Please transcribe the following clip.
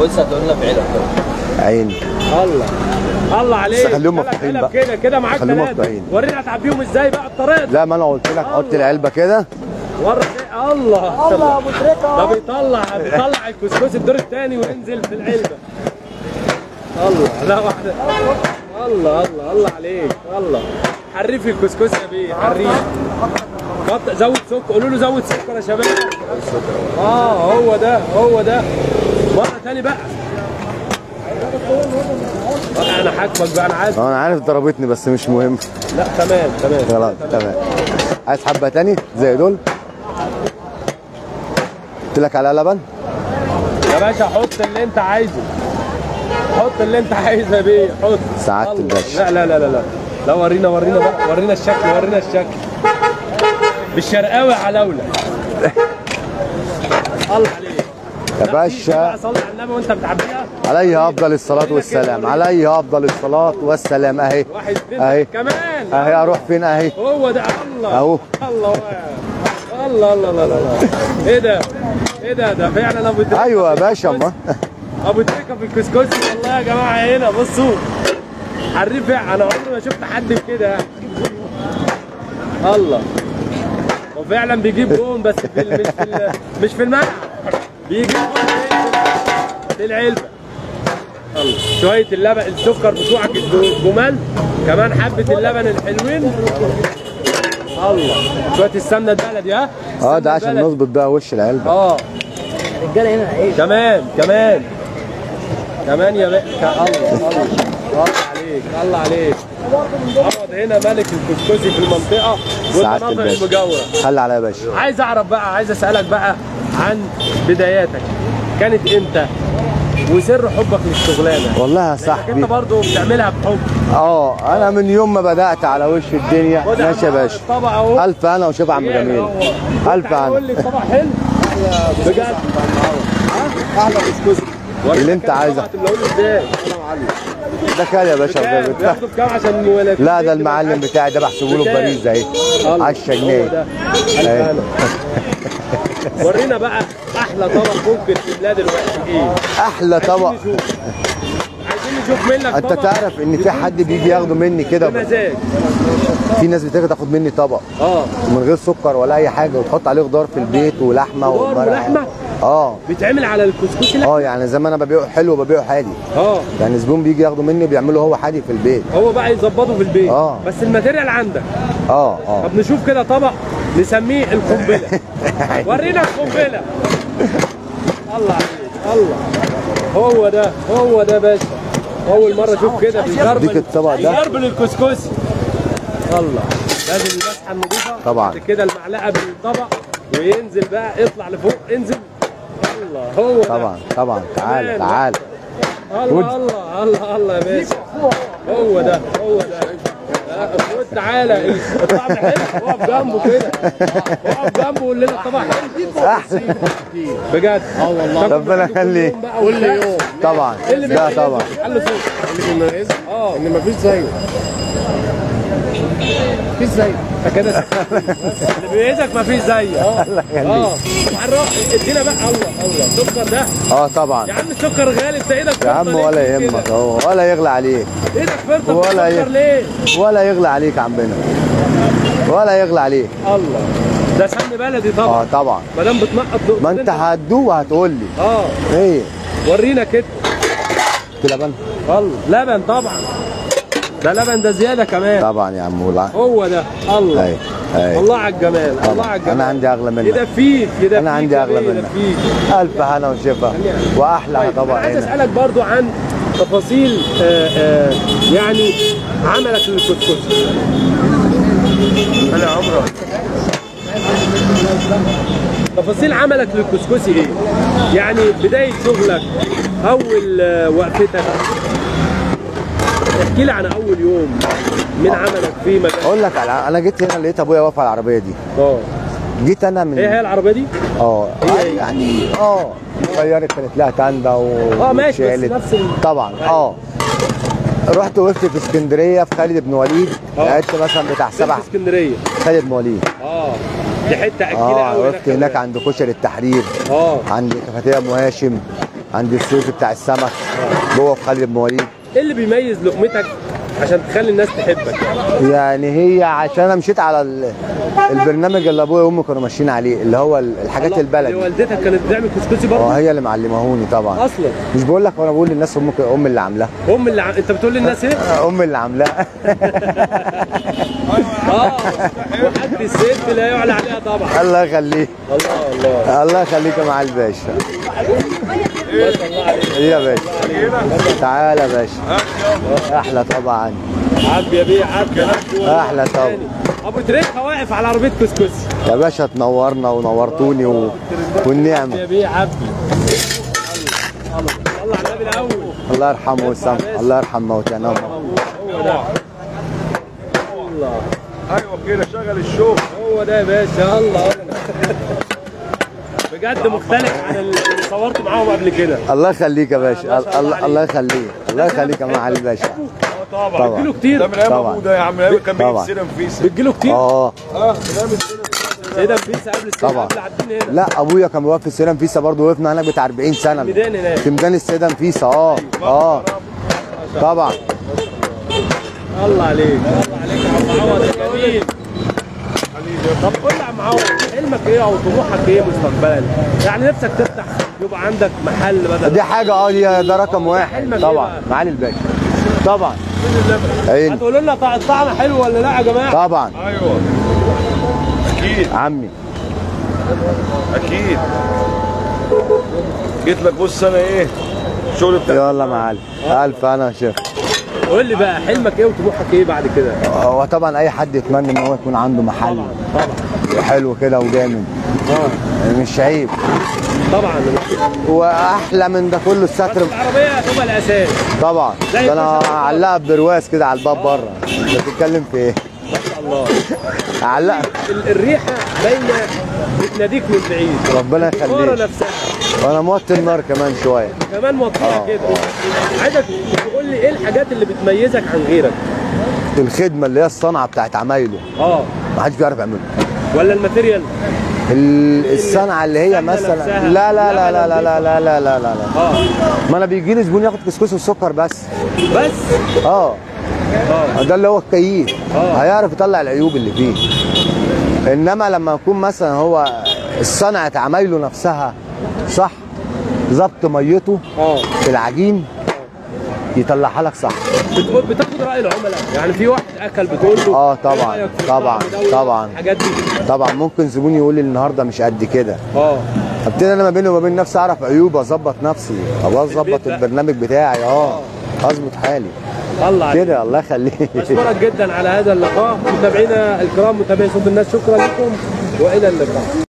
بص هتقول لنا في عيلة كده عيني الله الله عليك بس خليهم ثلاث مفتوحين علب بقى. كده كده معاك خليهم ثلاثة مفتوحين. ورينا هتعبيهم ازاي بقى الطريقة دي لا ما انا قلت لك حط العلبه كده ورا كده. الله الله ابو تريكه ده بيطلع بيطلع الكسكسي الدور الثاني وينزل في العلبة الله لا واحدة الله الله الله عليك الله حريف الكسكسي يا بيه حريف قط- زود سكر قولوا له زود سكر يا شباب اه هو ده هو ده مرة تاني بقى آه، انا حاكمك بقى انا عارف اه انا عارف ضربتني بس مش مهم لا تمام تمام خلاص تمام عايز حبه تاني زي دول قلت لك على لبن يا باشا حط اللي انت عايزه حط اللي انت عايزه يا بيه حط سعادة الله. الباشا. لا لا لا لا لا لا ورينا ورينا بقى ورينا الشكل ورينا الشكل بالشرقاوي علولة الله عليك يا لا، باشا. في بقى صلي على النبي وانت بتعبيها عليه افضل الصلاه والسلام عليه افضل الصلاه والسلام اهي واحد اتنين اهي كمان اهي اروح فين اهي هو ده الله أهو. الله الله الله الله الله ايه ده ايه ده ده فعلا ابو تريكة ايوه يا في باشا الكسكسي. ما ابو تريكه في الكسكسي والله يا جماعه هنا بصوا حريف انا عمري ما شفت حد كده يعني. الله وفعلا بيجيب جون بس في ال- مش في ال- مش في الملعب بيجيب جون في العلبه الله شويه اللبن السكر بتوعك الجمال كمان حبه اللبن الحلوين الله شويه السمنه البلدي ها اه ده السمنة عشان البلدي. نظبط بقى وش العلبه اه الرجالة هنا عيش كمان كمان كمان يا بقى الله الله الله عليك الله عليك اقعد هنا ملك الكسكسي في المنطقه سعادة والمناطق الباشا المجاوره خلي عليا يا باشا عايز اعرف بقى عايز اسالك بقى عن بداياتك كانت امتى وسر حبك للشغلانه والله يا لأنك صاحبي انت برضه بتعملها بحب اه انا من يوم ما بدات على وش الدنيا خد ماشي يا عم باشا الطبق اهو الف انا وشوف عم جميل الف قول انا لي الطبق حلو بجد احلى كسكسي اللي انت عايزه تقول ازاي ده كان يا باشا بكام؟ ده- بياخدوا بكام عشان ولاد لا ده المعلم بتاعي ده بحسبه له بكام؟ بباريس اهي الله، 10 هو جنيه ده. ألف أيوة. هنا. ورينا بقى احلى طبق ممكن في بلاد الوقت ايه احلى طبق عايزين نشوف عايزين نشوف منك انت طبق تعرف ان في حد بيجي ياخده مني كده بمزاج في ناس بتيجي تاخد مني طبق اه من غير سكر ولا اي حاجه وتحط عليه خضار في البيت ولحمه خضار ومرقه ولحمة؟ اه بيتعمل على الكسكسي لا اه يعني زي ما انا ببيعه حلو ببيعه حادي اه يعني زبون بيجي ياخده مني بيعمله هو حادي في البيت هو بقى يظبطه في البيت آه. بس الماتيريال عندك اه اه طب نشوف كده طبق نسميه القنبله ورينا القنبله الله عليك الله هو ده هو ده باشا اول مره اشوف كده بيضرب ديك الطبق ده. بيضرب للكسكسي الله لازم المسحه النظيفه طبعا. بعد كده المعلقه بالطبق وينزل بقى اطلع لفوق انزل الله هو ده. طبعا طبعا تعال كمان. تعال الله الله الله الله يا باشا هو ده هو ده لا، خد تعالى الطعم حلو اقف جنبه كده اقف جنبه وقول لنا الطبق حلو احلى بجد اه والله ربنا يخليك كل يوم طبعا لا طبعا حل صوت اللي بيميزه اه ان مفيش زيه مفيش زيه انت كده اللي بيميزك مفيش زيه اه اه عرف ادينا بقى الله الله السكر ده اه طبعا يا عم السكر غالي انت ايدك يا عم ولا يهمك اهو ولا يغلى عليك ايدك فرطه ولا في السكر ي- ليه ولا يغلى عليك عمنا ولا يغلى عليك الله ده سمن بلدي اه طبعا طبعا ما دام بتنقط ما انت هتدوق وهتقول لي اه ايه ورينا كده لبن الله لبن طبعا ده لبن ده زياده كمان طبعا يا عم والله هو ده الله اي اي الله على الجمال الله طبعا. على الجمال انا عندي اغلى منك يدفيك يدفيك انا عندي يا اغلى بيه، منك يدفيك الف هنا وشفا واحلى طيب طبق انا عايز هنا اسالك برضو عن تفاصيل آه آه يعني عملك للكسكسي انا عمرك تفاصيل عملك للكسكسي ايه؟ يعني بداية شغلك أول آه، وقفتك احكي لي عن أول يوم من عملك في مجال اقول لك على انا جيت هنا لقيت ابويا واقف على العربيه دي اه جيت انا من ايه هي العربيه دي؟ اه هي هي. يعني اه غيرت كانت لها تندة و اه ماشي بس واتشالت. نفس ال- طبعا اه رحت وقفت في اسكندريه في خالد بن وليد اه. قعدت مثلا بتاع سبع في اسكندريه خالد بن وليد اه دي حته اكيله اه قوي وقفت هناك عند كشري التحرير اه عند كافيتيريا ام هاشم عند السيف بتاع السمك جوه في خالد بن وليد ايه اللي بيميز لقمتك عشان تخلي الناس تحبك يعني هي عشان انا مشيت على ال- البرنامج اللي ابويا وامي كانوا ماشيين عليه اللي هو ال- الحاجات اللي البلدي والدتك كانت بتعمل كسكسي اه برضه هي اللي معلمهوني طبعا اصلا مش بقول لك وانا بقول للناس امك امي اللي عاملاها ام اللي عم... انت بتقول للناس ايه؟ امي اللي عاملاها اه وحد الست لا يعلى عليها طبعا الله يخليك الله الله الله يخليك يا معالي الباشا ما شاء الله عليك ايه يا باشا تعالى يا باشا احلى طبعا عب يا بيه عب أحلى طبعا. تاني. ابو تريكه واقف على عربيه كسكسي يا باشا تنورنا ونورتوني و... والنعمه يا بيه عبي الله الله على النبي الاول الله يرحمه ويسامحه الله يرحم موتانا هو ده الله ايوه كده شغل الشوق هو ده يا باشا الله بجد مختلف عن اللي صورت معاهم قبل كده الله يخليك يا باشا ما شاء الله الله الله يخليك الله يخليك يا معالي الباشا طبعا طبعا بتجيله ده كتير من ايام طبعا. ابوه ده يا عم من ايام كان بيجي طبعا. السينما فيس بتجيله كتير اه اه من ايام السينما سيدة فيسا قبل السيدة طبعا. قبل عدين هنا لا ابويا كان بيوقف في السيدة نفيسه برضه وقفنا هناك بتاع 40 سنه ميدان هناك. في ميدان السيدة نفيسه اه اه طبعا الله عليك الله عليك يا عم عوض يا جميل طب قول لي يا عم عوض حلمك ايه او طموحك ايه مستقبلا؟ يعني نفسك تفتح يبقى عندك محل بدل دي حاجه اه دي ده رقم واحد حلمك إيه طبعا بقى؟ معالي الباشا طبعا عين هتقولوا لنا طع- الطعم حلو ولا لا يا جماعه؟ طبعا ايوه اكيد عمي اكيد جيت لك بص انا ايه الشغل بتاع يلا معالي الف انا يا شيخ قول لي بقى حلمك ايه وطموحك ايه بعد كده؟ هو طبعا اي حد يتمنى ان هو يكون عنده محل طبعا طبعا حلو كده وجامد مش عيب طبعا واحلى من ده كله بس الستر العربيه تبقى الاساس طبعا زي ده انا الفشل. اعلقها برواز كده على الباب بره انت بتتكلم في ايه؟ ما شاء الله اعلقها ال- الريحه باينه بتناديك من بعيد ربنا الكوره يخليك نفسها وانا موطي النار كمان شويه كمان موطيها آه. كده عايزك تقول لي ايه الحاجات اللي بتميزك عن غيرك الخدمه اللي هي الصنعه بتاعت عمايله اه ما حدش بيعرف يعملها ولا الماتيريال ال- الصنعه اللي هي السمنة مثلا نفسها. لا لا لا لا لا لا لا لا لا لا لا اه ما انا بيجي لي زبون ياخد كسكسي والسكر بس بس اه اه ده اللي هو الكيف آه. هيعرف يطلع العيوب اللي فيه انما لما يكون مثلا هو صنعة عمايله نفسها صح ظبط ميته اه في العجين يطلعها لك صح بتقول بتاخد راي العملاء يعني في واحد اكل بتقول له آه، طبعاً، إيه رأيك في طبعاً، الطعم دوت؟ طبعاً. الحاجات دي طبعا ممكن زبون يقول لي النهارده مش قد كده اه ابتدي انا ما بيني وما بين نفسي اعرف عيوب اظبط نفسي ابقى اظبط البيت بقى. البرنامج بتاعي اه اظبط حالي الله عليك كده الله يخليك اشكرك جدا على هذا اللقاء متابعينا الكرام متابعي صوت الناس شكرا لكم والى اللقاء